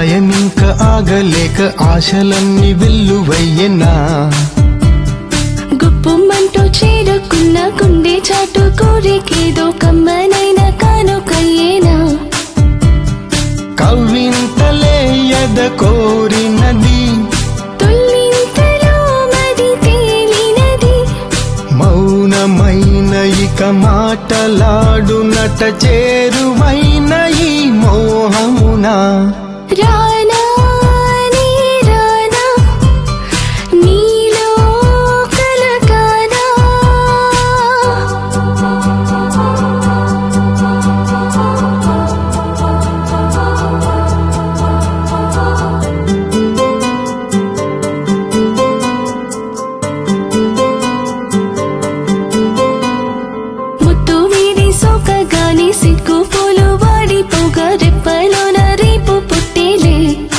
ప్రాయమింక ఆగలేక ఆశలన్నీ వెల్లువయ్యనా గుప్పుమంటూ చేరుకున్న గుండె చాటు కోరికేదో కమ్మనైన కానుకయ్యేనా కవ్వింతలే ఎద కోరినది తుల్లింతలో మది తేలినది మౌనమైన ఇక మాటలాడునట చేరువైన ఈ మోహమునా రానా నీ రానా నీలో కలకానా ముత్తు వీడి సోకగాని సిగ్గు పూలు వాడిపోగా రెప్పలోన రేపు పుట్టేలే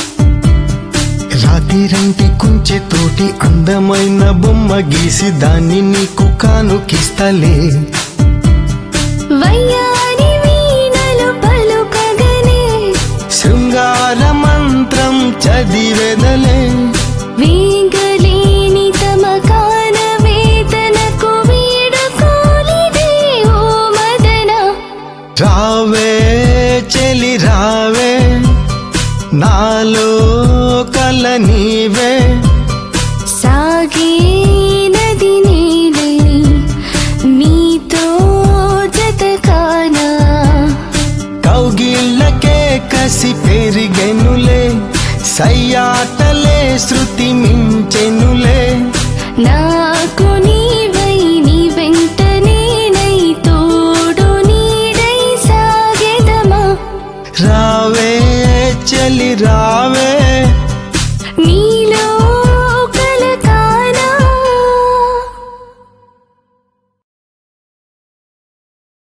రాతిరంటి కుంచెతోటి అందమైన బొమ్మ గీసి దాన్ని నీకు కానుకిస్తలే వయ్యారి వీణలు పలుకగనే శృంగార మంత్రం చదివెదలే వేగలేని తమకాన వేదనకు వీడుకోలిదే ఓ మదన రావే చెలి రావే నాలో కల నీవే సాగే నది నీలే నీతో జతకానా కౌగిళ్ళకే కసి పెరిగెనులే సయ్యాటలే శృతి మించెనులే నాకు నీవే